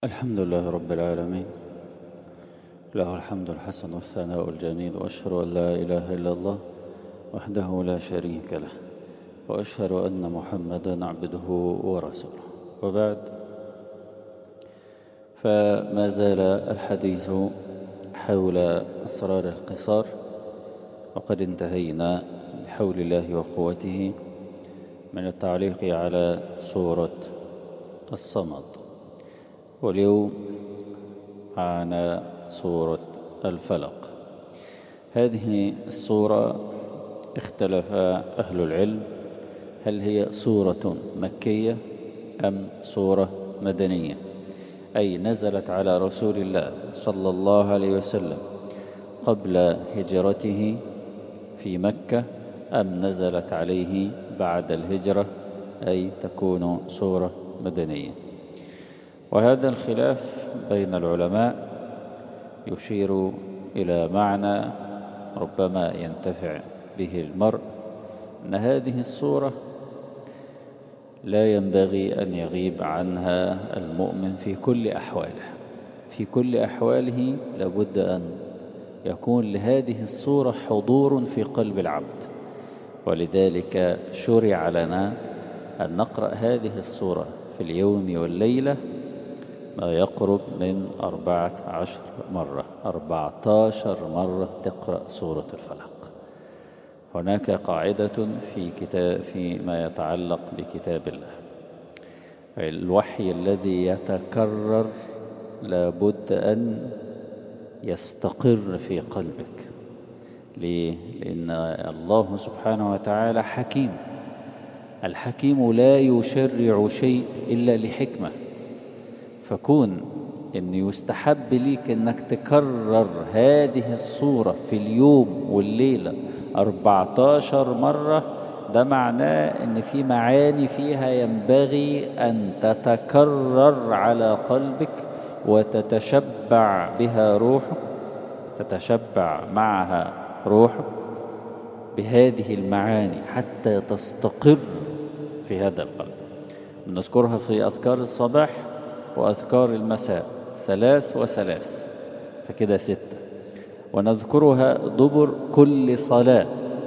الحمد لله رب العالمين له الحمد الحسن والثناء الجميل وأشهد أن لا إله إلا الله وحده لا شريك له وأشهد أن محمدا عبده ورسوله وبعد فما زال الحديث حول أسرار القصار وقد انتهينا بحول الله وقوته من التعليق على سورة الصمد واليوم معنا سورة الفلق هذه السورة اختلف أهل العلم هل هي سورة مكية أم سورة مدنية أي نزلت على رسول الله صلى الله عليه وسلم قبل هجرته في مكة أم نزلت عليه بعد الهجرة أي تكون سورة مدنية وهذا الخلاف بين العلماء يشير إلى معنى ربما ينتفع به المرء أن هذه الصورة لا ينبغي أن يغيب عنها المؤمن في كل أحواله في كل أحواله لابد أن يكون لهذه الصورة حضور في قلب العبد ولذلك شرع لنا أن نقرأ هذه الصورة في اليوم والليلة ما يقرب من أربعة عشر مرة أربعة عشر مرة تقرأ سورة الفلق هناك قاعدة في كتاب فيما يتعلق بكتاب الله الوحي الذي يتكرر لابد أن يستقر في قلبك ليه؟ لأن الله سبحانه وتعالى حكيم الحكيم لا يشرع شيء إلا لحكمة فكون أن يستحب ليك أنك تكرر هذه الصورة في اليوم والليلة 14 مرة ده معناه أن في معاني فيها ينبغي أن تتكرر على قلبك وتتشبع بها روحك تتشبع معها روحك بهذه المعاني حتى تستقر في هذا القلب نذكرها في أذكار الصباح وأذكار المساء ثلاث وثلاث فكده ستة ونذكرها دبر كل صلاة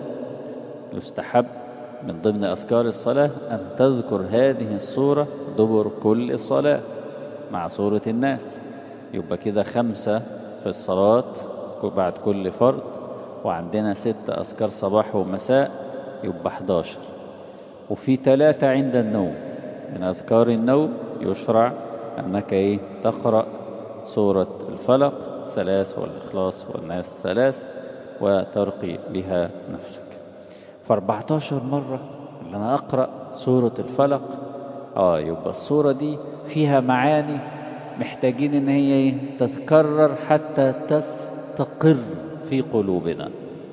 يستحب من ضمن أذكار الصلاة أن تذكر هذه الصورة دبر كل صلاة مع سورة الناس يبقى كده خمسة في الصلاة بعد كل فرض وعندنا ست أذكار صباح ومساء يبقى 11 وفي ثلاثة عند النوم من أذكار النوم يشرع أنك إيه تقرأ سورة الفلق ثلاث والإخلاص والناس ثلاث وترقي بها نفسك ف14 مرة اللي أنا أقرأ سورة الفلق آه يبقى السورة دي فيها معاني محتاجين إن هي إيه تتكرر حتى تستقر في قلوبنا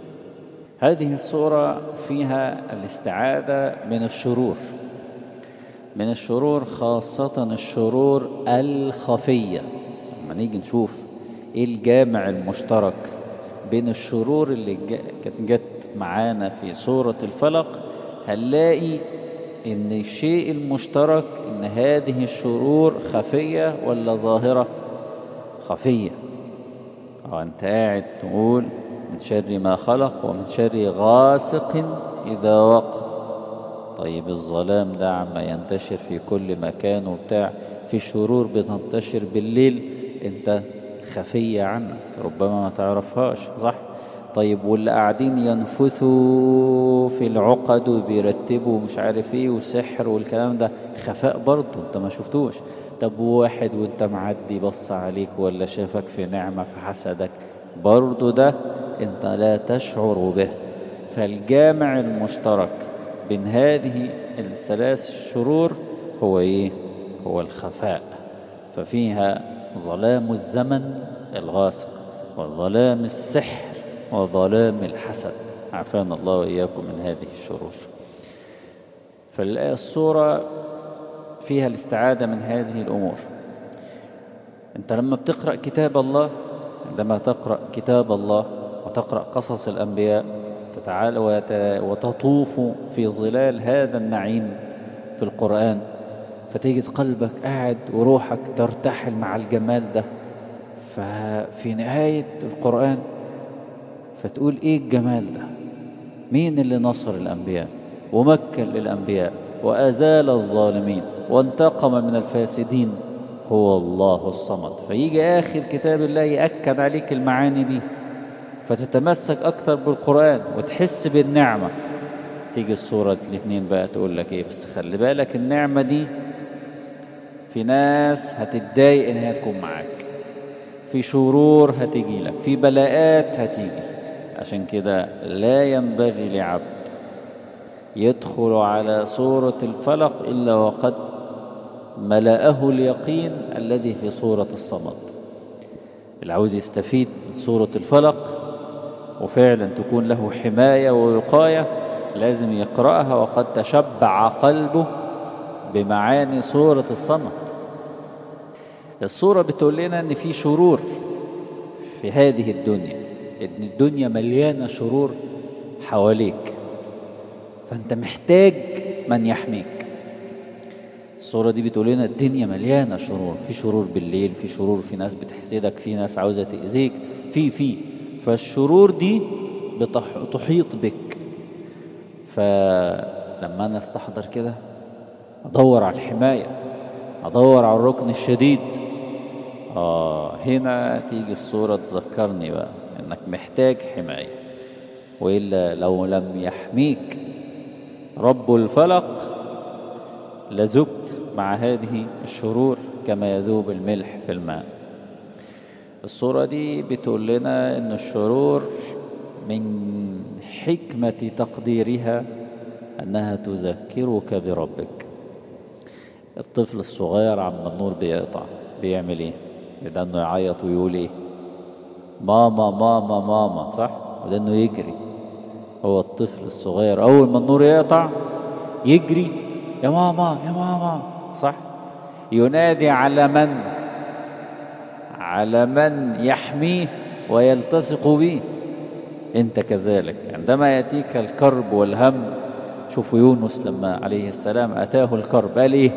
هذه السورة فيها الاستعاذة من الشرور من الشرور خاصة الشرور الخفية لما نيجي نشوف ايه الجامع المشترك بين الشرور اللي جت معانا في سورة الفلق هنلاقي ان الشيء المشترك ان هذه الشرور خفية ولا ظاهرة خفية اه انت قاعد تقول من شر ما خلق ومن شر غاسق إذا وقب طيب الظلام ده عما ينتشر في كل مكان وبتاع في شرور بتنتشر بالليل انت خفية عنك ربما ما تعرفهاش صح طيب واللي قاعدين ينفثوا في العقد وبيرتبوا مش عارف ايه وسحر والكلام ده خفاء برضه انت ما شفتوش طب واحد وانت معدي بص عليك ولا شافك في نعمة فحسدك برضه ده انت لا تشعر به فالجامع المشترك بين هذه الثلاث شرور هو ايه هو الخفاء ففيها ظلام الزمن الغاسق وظلام السحر وظلام الحسد عافانا الله وإياكم من هذه الشرور فالصورة فيها الاستعادة من هذه الأمور أنت لما بتقرأ كتاب الله عندما تقرأ كتاب الله وتقرأ قصص الأنبياء تتعالى وتطوف في ظلال هذا النعيم في القرآن فتجد قلبك قاعد وروحك ترتحل مع الجمال ده ففي نهاية القرآن فتقول ايه الجمال ده مين اللي نصر الأنبياء ومكن للأنبياء وأزال الظالمين وانتقم من الفاسدين هو الله الصمد فيجي آخر كتاب الله يأكد عليك المعاني دي فتتمسك أكتر بالقرآن وتحس بالنعمة تيجي الصورة الاثنين بقى تقول لك ايه بس خلي بالك النعمة دي في ناس هتتضايق ان هي تكون معاك في شرور هتيجي لك في بلاءات هتيجي عشان كده لا ينبغي لعبد يدخل على سورة الفلق إلا وقد ملأه اليقين الذي في سورة الصمد اللي عاوز يستفيد من سورة الفلق وفعلا تكون له حماية ووقاية لازم يقرأها وقد تشبع قلبه بمعاني سورة الصمد الصورة بتقول لنا ان في شرور في هذه الدنيا ان الدنيا مليانة شرور حواليك فانت محتاج من يحميك الصورة دي بتقول لنا الدنيا مليانة شرور في شرور بالليل في شرور في ناس بتحسدك في ناس عاوزة تأذيك في في فالشرور دي بتحيط بك فلما أنا استحضر كده أدور على الحماية أدور على الركن الشديد آه هنا تيجي الصورة تذكرني بقى إنك محتاج حماية وإلا لو لم يحميك رب الفلق لذبت مع هذه الشرور كما يذوب الملح في الماء الصورة دي بتقول لنا إن الشرور من حكمة تقديرها أنها تذكرك بربك الطفل الصغير عم النور بيقطع بيعمل ايه ده انه يعيط ويقول ايه ماما ماما ماما صح وده انه يجري هو الطفل الصغير اول ما النور يقطع يجري يا ماما يا ماما صح ينادي على من على من يحميه ويلتصق به انت كذلك عندما ياتيك الكرب والهم شوفوا يونس لما عليه السلام اتاه الكرب قال ايه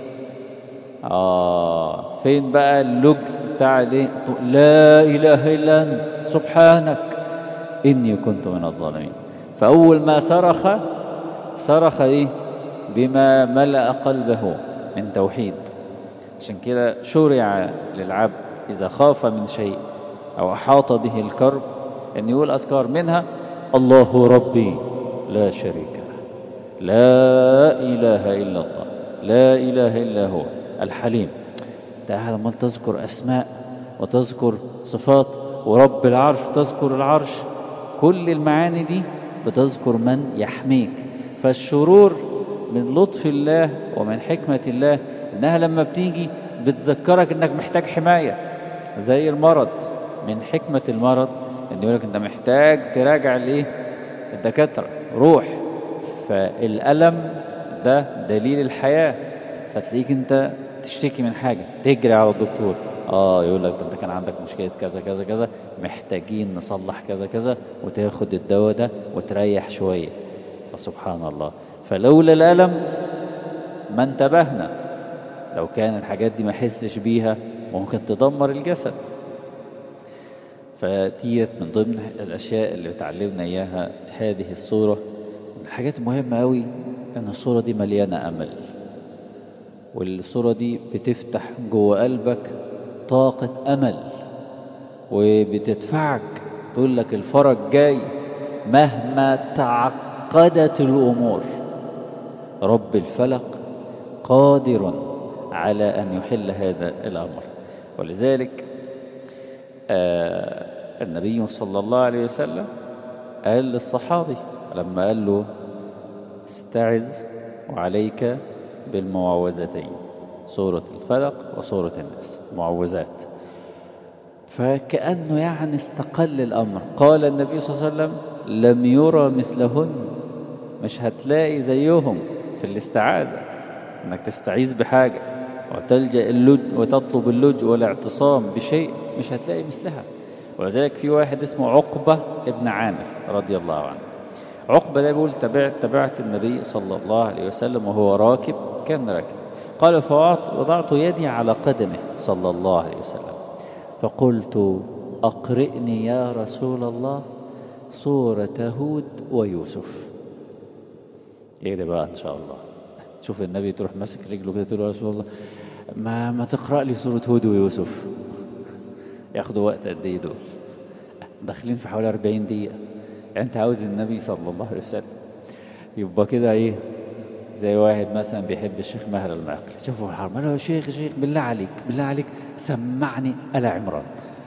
آه فين بقى اللج بتاع ليه لا إله إلا أنت سبحانك إني كنت من الظالمين فأول ما صرخ صرخ إيه بما ملأ قلبه من توحيد عشان كده شرع للعبد إذا خاف من شيء أو أحاط به الكرب أن يقول أذكار منها الله ربي لا شريك له لا إله إلا الله لا إله إلا هو الحليم تعالى لما تذكر أسماء وتذكر صفات ورب العرش تذكر العرش كل المعاني دي بتذكر من يحميك فالشرور من لطف الله ومن حكمة الله إنها لما بتيجي بتذكرك إنك محتاج حماية زي المرض من حكمة المرض إن يقولك أنت محتاج تراجع الإيه الدكاترة روح فالألم ده دليل الحياة فتلاقيك أنت تشتكي من حاجة تجري على الدكتور اه يقول لك انت كان عندك مشكلة كذا كذا كذا محتاجين نصلح كذا كذا وتاخد الدواء ده وتريح شوية فسبحان الله فلولا الألم ما انتبهنا لو كان الحاجات دي ما حسش بيها ممكن تدمر الجسد فديت من ضمن الأشياء اللي بتعلمنا إياها هذه الصورة الحاجات المهمة قوي أن الصورة دي مليانة أمل والصورة دي بتفتح جوه قلبك طاقة أمل وبتدفعك تقول لك الفرج جاي مهما تعقدت الأمور رب الفلق قادر على أن يحل هذا الأمر ولذلك آه النبي صلى الله عليه وسلم قال للصحابي لما قال له استعذ وعليك بالمعوذتين سورة الفلق وسورة الناس معوذات فكأنه يعني استقل الأمر قال النبي صلى الله عليه وسلم لم يرى مثلهن مش هتلاقي زيهم في الاستعاذة انك تستعيذ بحاجة وتلجأ اللج وتطلب اللجء والاعتصام بشيء مش هتلاقي مثلها ولذلك في واحد اسمه عقبة ابن عامر رضي الله عنه عقبة ده بيقول تبعت, تبعت النبي صلى الله عليه وسلم وهو راكب كان راكب قال فوضعت يدي على قدمه صلى الله عليه وسلم فقلت أقرئني يا رسول الله سورة هود ويوسف ايه ده بقى ان شاء الله شوف النبي تروح ماسك رجله كده تقول يا رسول الله ما ما تقرأ لي سورة هود ويوسف ياخدوا وقت قد ايه دول داخلين في حوالي 40 دقيقة انت عاوز النبي صلى الله عليه وسلم يبقى كده ايه زي واحد مثلا بيحب الشيخ ماهر المعقل شوفوا الحرم قال له يا شيخ يا شيخ بالله عليك بالله عليك سمعني آل عمران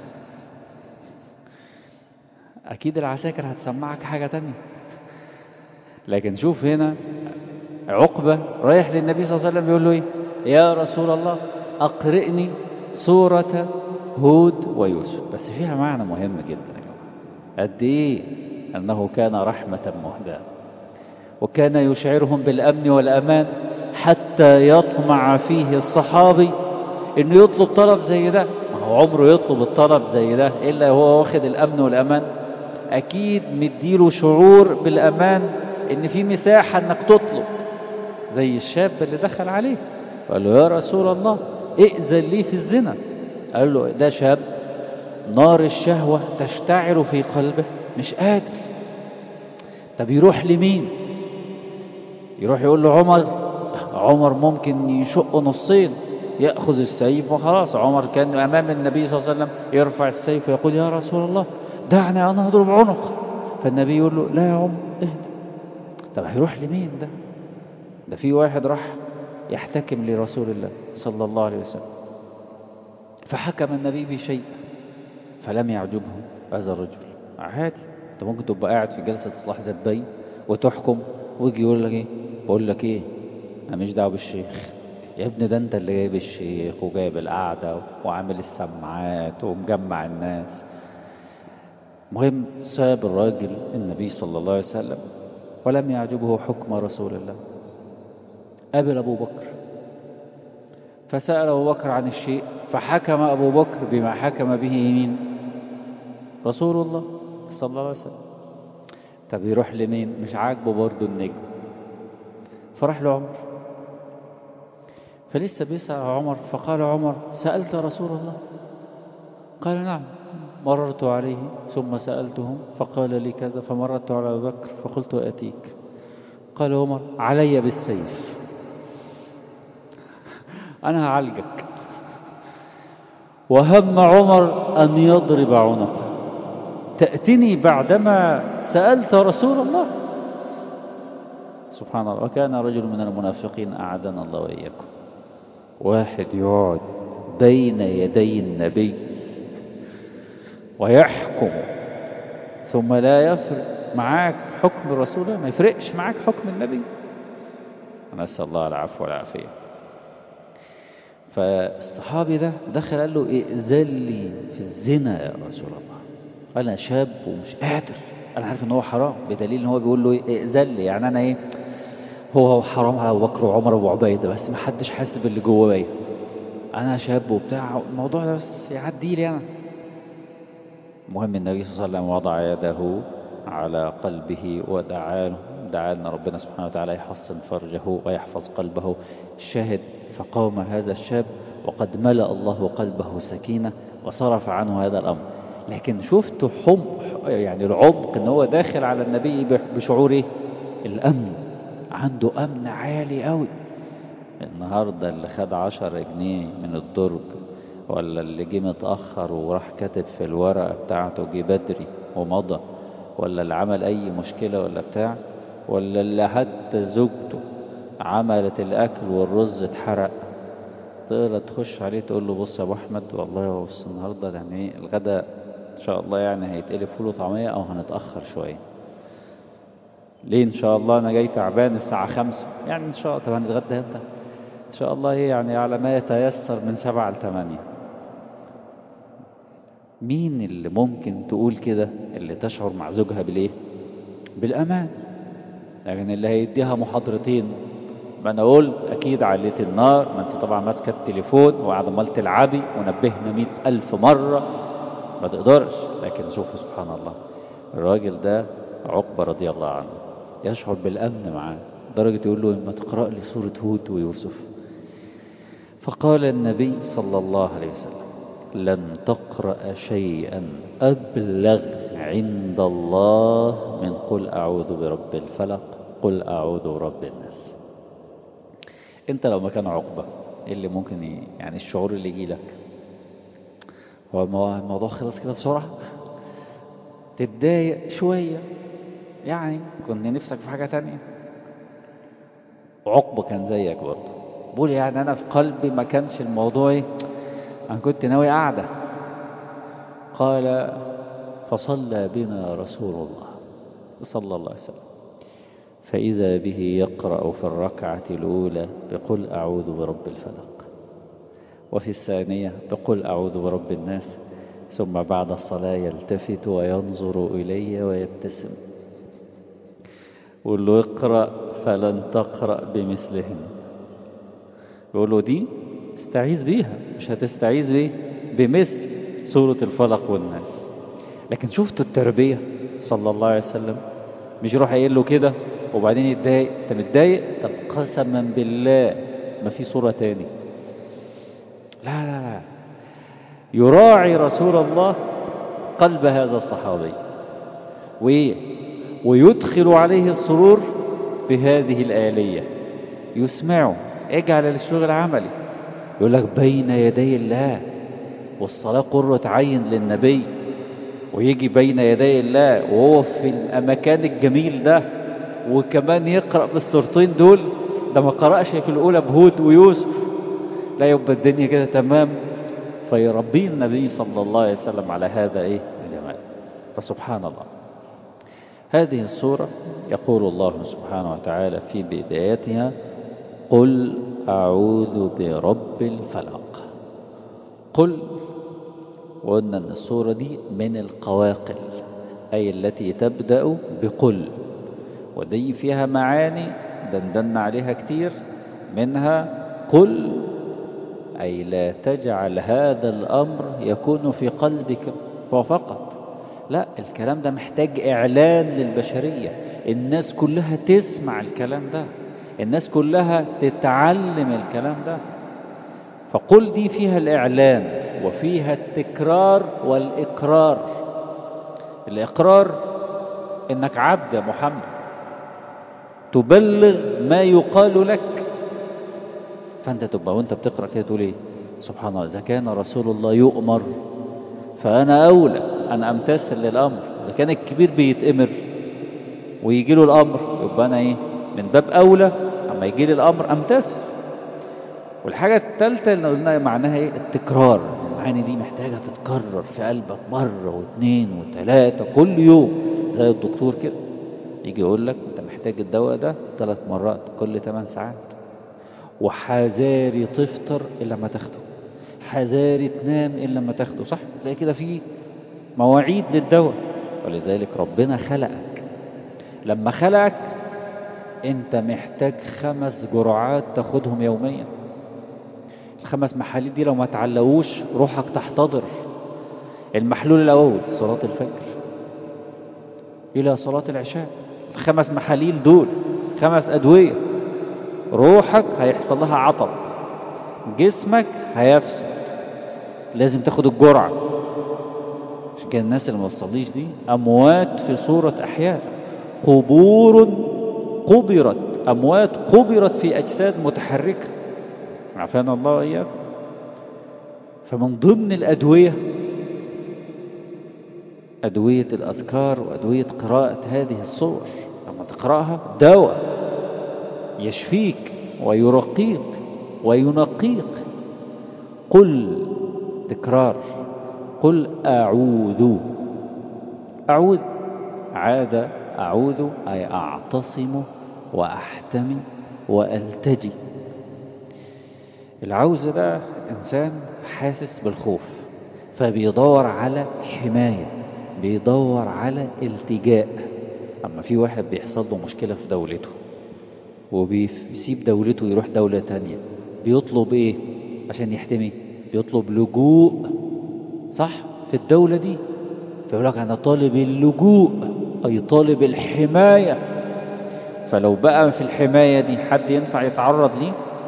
أكيد العساكر هتسمعك حاجة تانية لكن شوف هنا عقبة رايح للنبي صلى الله عليه وسلم بيقول له إيه يا رسول الله أقرئني سورة هود ويوسف بس فيها معنى مهم جدا يا جماعة قد إيه أنه كان رحمة مهداة وكان يشعرهم بالأمن والأمان حتى يطمع فيه الصحابي إنه يطلب طلب زي ده ما هو عمره يطلب الطلب زي ده إلا هو واخد الأمن والأمان أكيد مديله شعور بالأمان إن في مساحة إنك تطلب زي الشاب اللي دخل عليه قال له يا رسول الله ائذن لي في الزنا قال له ده شاب نار الشهوة تشتعر في قلبه مش قادر طب يروح لمين يروح يقول له عمر عمر ممكن يشق نصين يأخذ السيف وخلاص عمر كان أمام النبي صلى الله عليه وسلم يرفع السيف ويقول يا رسول الله دعني أنا أضرب عنق فالنبي يقول له لا يا عمر اهدى طب هيروح لمين ده ده في واحد راح يحتكم لرسول الله صلى الله عليه وسلم فحكم النبي بشيء فلم يعجبه هذا الرجل عادي انت ممكن تبقى قاعد في جلسة إصلاح ذات بين وتحكم ويجي يقول لك ايه بقول لك ايه انا مش دعوه بالشيخ يا ابني ده انت اللي جايب الشيخ وجايب القعده وعامل السماعات ومجمع الناس مهم ساب الراجل النبي صلى الله عليه وسلم ولم يعجبه حكم رسول الله قابل ابو بكر فسأل ابو بكر عن الشيء فحكم ابو بكر بما حكم به مين رسول الله صلى الله عليه وسلم طب يروح لمين مش عاجبه برضه النجم فراح لعمر فلسه بيسأل عمر فقال عمر سألت رسول الله قال نعم مررت عليه ثم سألته فقال لي كذا فمررت على أبي بكر فقلت أتيك قال عمر علي بالسيف أنا هعالجك وهم عمر أن يضرب عنقه تأتني بعدما سألت رسول الله سبحان الله وكان رجل من المنافقين أعدنا الله وإياكم واحد يقعد بين يدي النبي ويحكم ثم لا يفرق معاك حكم الرسول ما يفرقش معاك حكم النبي نسأل الله العفو والعافية فالصحابي ده دخل قال له ائذن لي في الزنا يا رسول الله انا شاب ومش قادر انا عارف ان هو حرام بدليل ان هو بيقول له ائذن لي يعني انا ايه هو حرام على ابو بكر وعمر وابو عبيده بس ما حدش حاسس باللي جوه بيا انا شاب وبتاع الموضوع ده بس يعدي لي انا المهم النبي صلى الله عليه وسلم وضع يده على قلبه ودعا له دعا لنا ربنا سبحانه وتعالى يحصن فرجه ويحفظ قلبه الشاهد فقام هذا الشاب وقد ملأ الله قلبه سكينة وصرف عنه هذا الأمر لكن شفت حم يعني العمق ان هو داخل على النبي بشعور ايه الأمن عنده أمن عالي قوي النهاردة اللي خد عشر جنيه من الدرج ولا اللي جه متأخر وراح كاتب في الورقة بتاعته جه بدري ومضى ولا اللي عمل أي مشكلة ولا بتاع ولا اللي حتى زوجته عملت الأكل والرز اتحرق تقدر تخش عليه تقول له بص يا أبو أحمد والله بص النهاردة يعني إيه الغدا إن شاء الله يعني هيتقلب فول وطعمية أو هنتأخر شوية ليه إن شاء الله أنا جاي تعبان الساعة خمسة يعني إن شاء الله طب هنتغدى إمتى إن شاء الله إيه يعني على ما يتيسر من سبعة لثمانية مين اللي ممكن تقول كده اللي تشعر مع زوجها بالإيه بالأمان لكن اللي هيديها محاضرتين ما أنا قلت أكيد عليت النار ما أنت طبعا ماسكة التليفون وقاعدة عمال تلعبي ونبهنا مئة ألف مرة ما تقدرش لكن شوفوا سبحان الله الراجل ده عقبة رضي الله عنه يشعر بالأمن معاه درجة يقول له ما تقرأ لي سورة هود ويوسف فقال النبي صلى الله عليه وسلم لن تقرأ شيئا أبلغ عند الله من قل أعوذ برب الفلق قل أعوذ برب الناس انت لو مكان عقبة ايه اللي ممكن ي... يعني الشعور اللي يجي لك هو الموضوع خلص كده بسرعة تتضايق شوية يعني كنت نفسك في حاجة تانية عقبة كان زيك برضه بقول يعني أنا في قلبي ما كانش الموضوع ايه أنا كنت ناوي قاعدة قال فصلى بنا رسول الله صلى الله عليه وسلم فإذا به يقرأ في الركعة الأولى بقل أعوذ برب الفلق وفي الثانية بقل أعوذ برب الناس ثم بعد الصلاة يلتفت وينظر إلي ويبتسم يقول له اقرأ فلن تقرأ بمثلهن يقول له دي استعيذ بيها مش هتستعيذ بيه بمثل سورة الفلق والناس لكن شفتوا التربية صلى الله عليه وسلم مش يروح قايل له كده وبعدين يتضايق انت متضايق طب قسما بالله ما في صورة تاني لا لا لا يراعي رسول الله قلب هذا الصحابي وإيه ويدخل عليه السرور بهذه الآلية يسمعه اجعل الشغل عملي يقول لك بين يدي الله والصلاة قرة عين للنبي ويجي بين يدي الله وهو في المكان الجميل ده وكمان يقرأ بالسورتين دول ده ما قرأش في الأولى بهود ويوسف لا يبقى الدنيا كده تمام فيربيه النبي صلى الله عليه وسلم على هذا ايه الجمال فسبحان الله هذه السورة يقول الله سبحانه وتعالى في بدايتها قل أعوذ برب الفلق قل وقلنا أن السورة دي من القواقل أي التي تبدأ بقل ودي فيها معاني دندن عليها كتير منها قل أي لا تجعل هذا الأمر يكون في قلبك فقط لا الكلام ده محتاج إعلان للبشرية الناس كلها تسمع الكلام ده الناس كلها تتعلم الكلام ده فقل دي فيها الإعلان وفيها التكرار والإقرار الإقرار إنك عبد يا محمد تبلغ ما يقال لك فأنت تبقى وأنت بتقرأ كده تقول إيه سبحان الله إذا كان رسول الله يؤمر فأنا أولى أن أمتثل للأمر إذا كان الكبير بيتأمر ويجي له الأمر يبقى أنا إيه من باب أولى أما يجي لي الأمر أمتثل والحاجة الثالثة اللي قلنا معناها إيه التكرار المعاني دي محتاجة تتكرر في قلبك مرة واثنين وثلاثة كل يوم زي الدكتور كده يجي يقول لك أنت محتاج الدواء ده ثلاث مرات كل 8 ساعات وحذاري تفطر إلا ما تاخده حذاري تنام إلا ما تاخده صح تلاقي كده في مواعيد للدواء ولذلك ربنا خلقك لما خلقك انت محتاج خمس جرعات تاخدهم يوميا الخمس محاليل دي لو ما تعلقوش روحك تحتضر المحلول الاول صلاة الفجر الى صلاة العشاء الخمس محاليل دول خمس ادوية روحك هيحصل لها عطب جسمك هيفسد لازم تاخد الجرعة عشان كده الناس اللي ما تصليش دي اموات في صورة احياء قبور قبرت أموات قبرت في أجساد متحركة عافانا الله وإياكم فمن ضمن الأدوية أدوية الأذكار وأدوية قراءة هذه الصور لما تقرأها دواء يشفيك ويرقيك وينقيك قل تكرار قل أعوذ أعوذ عاد أعوذ أي أعتصم وأحتمي وألتجي العوز ده إنسان حاسس بالخوف فبيدور على حماية بيدور على التجاء أما في واحد بيحصل له مشكلة في دولته وبيسيب دولته يروح دولة تانية بيطلب إيه عشان يحتمي بيطلب لجوء صح في الدولة دي فيقول لك أنا طالب اللجوء أي طالب الحماية فلو بقى في الحماية دي حد ينفع يتعرض ليه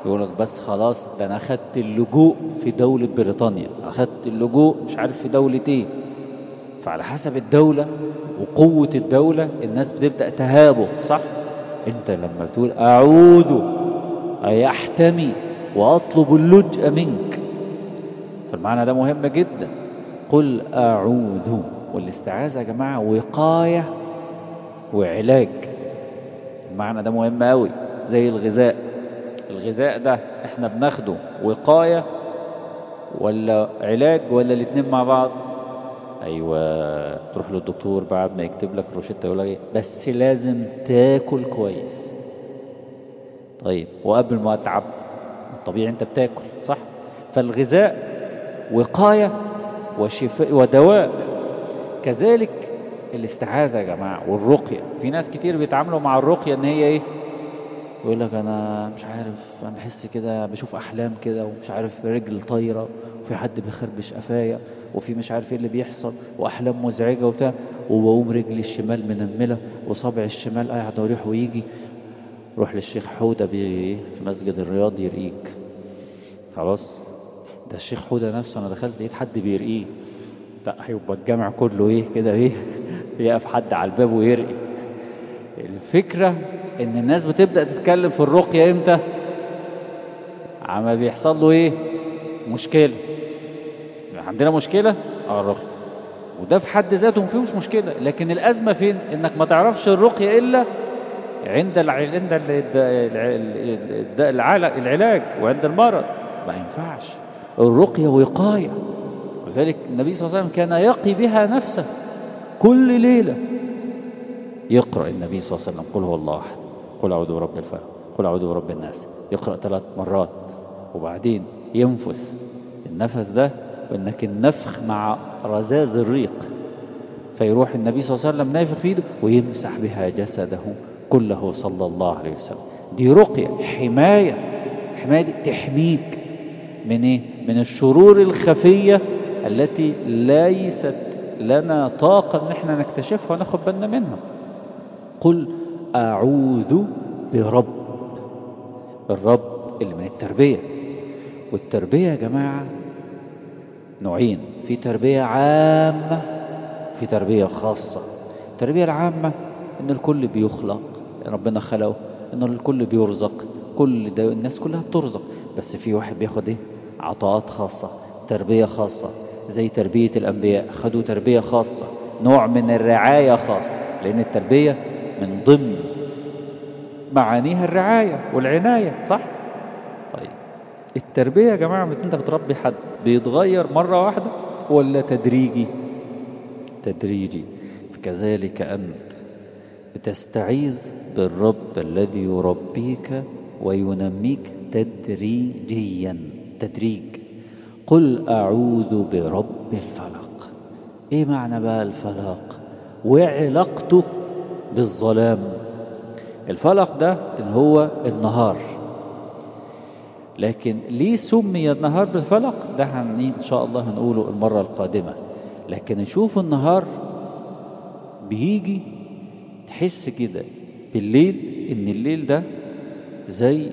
يقول لك بس خلاص ده انا اخدت اللجوء في دولة بريطانيا اخدت اللجوء مش عارف في دولة ايه فعلى حسب الدولة وقوة الدولة الناس بتبدأ تهابه صح انت لما بتقول اعوذ اي احتمي واطلب اللجأ منك فالمعنى ده مهم جدا قل اعوذ والاستعاذة يا جماعة وقاية وعلاج المعنى ده مهم قوي زي الغذاء الغذاء ده احنا بناخده وقاية ولا علاج ولا الاتنين مع بعض ايوه تروح للدكتور بعد ما يكتب لك روشته يقول لك ايه بس لازم تاكل كويس طيب وقبل ما اتعب طبيعي انت بتاكل صح فالغذاء وقاية وشفاء ودواء كذلك الاستعاذة يا جماعة والرقية في ناس كتير بيتعاملوا مع الرقية ان هي ايه يقول لك انا مش عارف انا بحس كده بشوف احلام كده ومش عارف رجل طايره وفي حد بيخربش قفايا وفي مش عارف ايه اللي بيحصل واحلام مزعجه وبتاع وبقوم رجلي الشمال منمله وصابع الشمال قاعد يروح ويجي روح للشيخ حوده بي في مسجد الرياض يرقيك خلاص ده الشيخ حوده نفسه انا دخلت لقيت حد بيرقيه لا هيبقى الجامع كله ايه كده ايه يقف حد على الباب ويرقي الفكره ان الناس بتبدأ تتكلم في الرقية امتى عما بيحصل له ايه مشكلة عندنا مشكلة اه الرقية وده في حد ذاته ما فيهوش مشكلة لكن الأزمة فين انك ما تعرفش الرقية إلا عند الع... عند العلاج وعند المرض ما ينفعش الرقية وقاية وذلك النبي صلى الله عليه وسلم كان يقي بها نفسه كل ليلة يقرأ النبي صلى الله عليه وسلم قل هو الله أحد قل أعوذ برب الفلق قل أعوذ برب الناس يقرأ ثلاث مرات وبعدين ينفث النفث ده وإنك النفخ مع رزاز الريق فيروح النبي صلى الله عليه وسلم نافخ في ايده ويمسح بها جسده كله صلى الله عليه وسلم دي رقية حماية حماية دي تحميك من ايه من الشرور الخفية التي ليست لنا طاقة ان احنا نكتشفها وناخد بالنا منها قل أعوذ برب الرب اللي من التربية والتربية يا جماعة نوعين في تربية عامة في تربية خاصة التربية العامة ان الكل بيخلق ربنا خلقه ان الكل بيرزق كل ده الناس كلها بترزق بس في واحد بياخد ايه عطاءات خاصة تربية خاصة زي تربية الأنبياء خدوا تربية خاصة نوع من الرعاية خاصة لأن التربية من ضمن معانيها الرعاية والعناية صح؟ طيب التربية يا جماعة انت بتربي حد بيتغير مرة واحدة ولا تدريجي تدريجي كذلك أنت بتستعيذ بالرب الذي يربيك وينميك تدريجيا تدريج قل أعوذ برب الفلق إيه معنى بقى الفلق وعلاقته بالظلام الفلق ده اللي هو النهار لكن ليه سمي النهار بالفلق ده إن شاء الله هنقوله المرة القادمة لكن نشوف النهار بيجي تحس كده بالليل ان الليل ده زي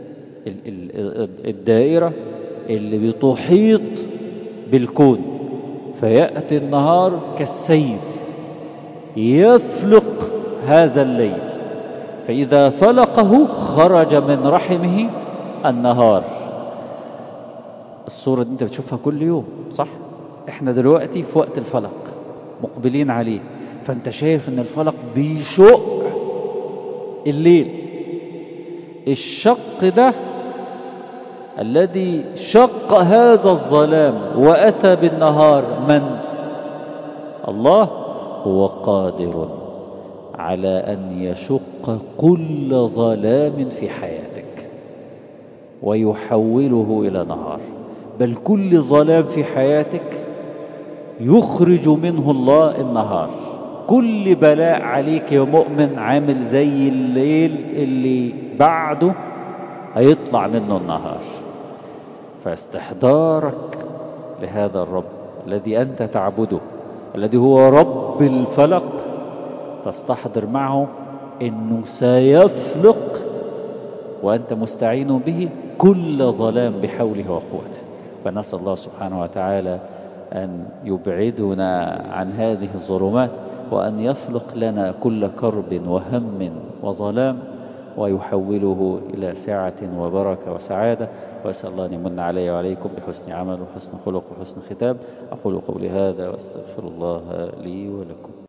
الدائرة اللي بتحيط بالكون فيأتي النهار كالسيف يفلق هذا الليل فإذا فلقه خرج من رحمه النهار الصورة دي انت بتشوفها كل يوم صح احنا دلوقتي في وقت الفلق مقبلين عليه فانت شايف ان الفلق بيشق الليل الشق ده الذي شق هذا الظلام وأتى بالنهار من الله هو قادر على أن يشق كل ظلام في حياتك ويحوله إلى نهار بل كل ظلام في حياتك يخرج منه الله النهار كل بلاء عليك يا مؤمن عامل زي الليل اللي بعده هيطلع منه النهار فاستحضارك لهذا الرب الذي أنت تعبده الذي هو رب الفلق تستحضر معه أنه سيفلق وأنت مستعين به كل ظلام بحوله وقوته فنسأل الله سبحانه وتعالى أن يبعدنا عن هذه الظلمات وأن يفلق لنا كل كرب وهم وظلام ويحوله إلى سعة وبركة وسعادة وأسأل الله أن يمن علي وعليكم بحسن عمل وحسن خلق وحسن ختام أقول قولي هذا وأستغفر الله لي ولكم